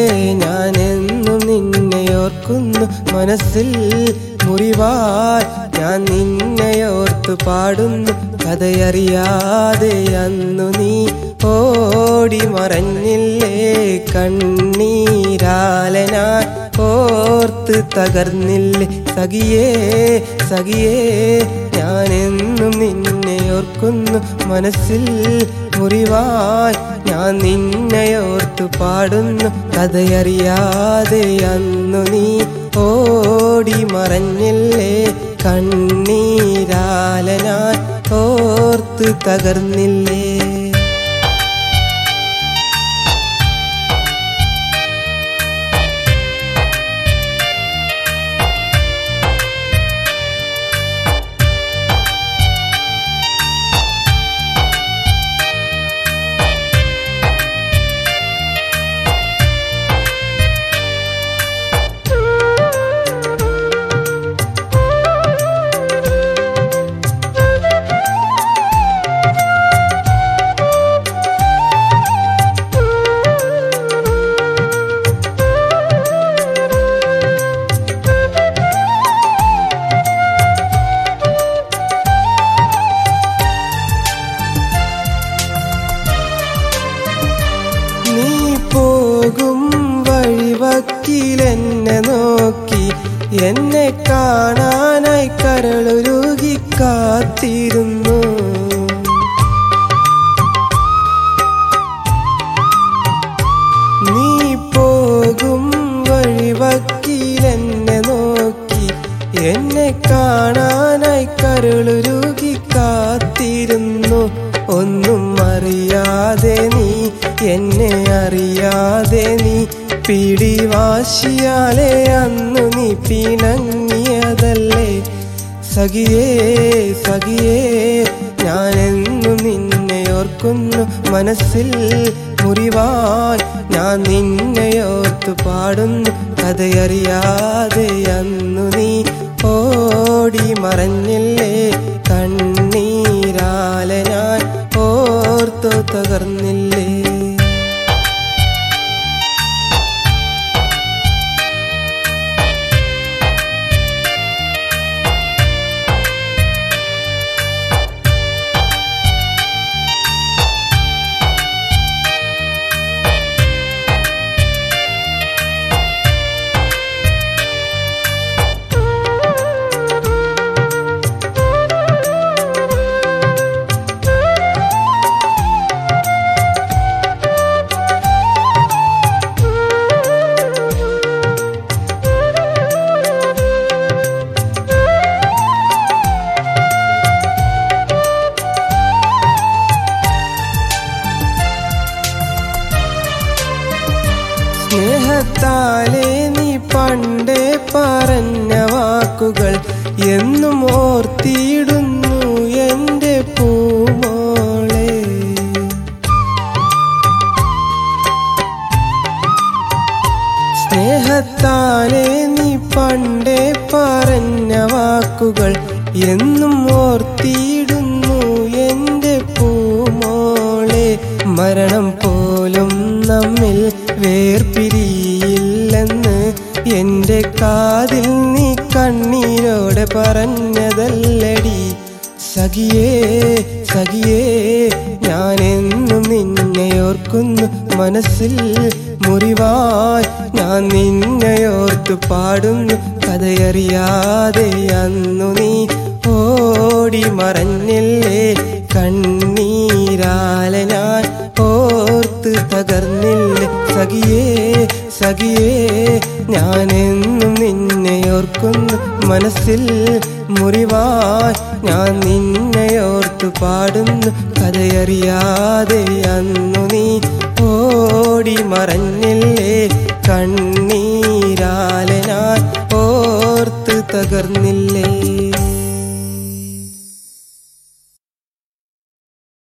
ഞാൻ എന്നും നിന്നെ ഓർക്കുന്നു മനസ്സിൽ മുറിവായി ഞാൻ നിന്നെ ഓർത്തു പാടുന്നു കഥയറിയാതെ അന്നു നീ ഓടി മറഞ്ഞില്ലേ കണ്ണീരാലനായി ഓർത്ത് തകർന്നില്ലേ സഖിയേ സഖിയേ ഞാൻ എന്നും നിന്നെ ഓർക്കുന്നു മനസ്സിൽ മുറിവായി ഞാൻ നിന്നെ ഓർത്തു പാടുന്നു കഥയറിയാതെ അന്നു നീ ഓടി മറഞ്ഞില്ലേ കണ്ണീരാലനായി ഓർത്ത് തകർന്നില്ലേ നീ പോകും വഴിവക്കിലെന്നെ നോക്കി എന്നെ കാണാനായി കരളുരുകി കാത്തിരുന്നു നീ പോകും വഴിവക്കിലെന്നെ നോക്കി എന്നെ കാണാനായി കരളുരുകി കാത്തിരുന്നു ഒന്നും അറിയാതെ നീ എന്നെ അറിയാതെ നീ പിടിവാശിയാലെ അന്നു നീ പിണങ്ങിയതല്ലേ സഖിയേ സഖിയേ ഞാനെന്നും നിന്നെ ഓർക്കുന്നു മനസ്സിൽ മുറിവായി ഞാൻ നിന്നെ ഓർത്തു പാടുന്നു കഥയറിയാതെ അന്നു നീ ഓടി മറഞ്ഞില്ലേ കണ്ണീരാലെ ഞാൻ ഓർത്തു തകർന്നില്ലേ സ്നേഹത്താലെ നീ പണ്ടേ പറഞ്ഞ വാക്കുകൾ എന്നും ഓർത്തിയിടുന്നു എൻ്റെ പൂമോളെ സ്നേഹത്താലെ നീ പണ്ടേ പറഞ്ഞ വാക്കുകൾ എന്നും ഓർത്തിയിടുന്നു എൻ്റെ പൂമോളെ മരണം പോലും നമ്മിൽ വേർപിരിയില്ലെന്ന് എൻ്റെ കാതിൽ നീ കണ്ണീരോടെ പറഞ്ഞതല്ലടി സഖിയേ സഖിയേ ഞാനെന്നും നിന്നെ ഓർക്കുന്നു മനസ്സിൽ മുറിവായി ഞാൻ നിന്നെ ഓർത്തു പാടുന്നു കഥയറിയാതെ അന്നു നീ ഓടി മറഞ്ഞില്ലേ കണ്ണീരാലെ ഞാൻ ഓർത്ത് തകർന്നില്ലേ സഖിയേ സഖിയേ ഞാനെന്നും നിന്നെ ഓർക്കുന്നു മനസ്സിൽ മുറിവായി ഞാൻ നിന്നെ ഓർത്തു പാടുന്നു കഥയറിയാതെ അന്നു നീ ഓടി മറഞ്ഞില്ലേ കണ്ണീരാലെ ഞാൻ ഓർത്ത് തകർന്നില്ലേ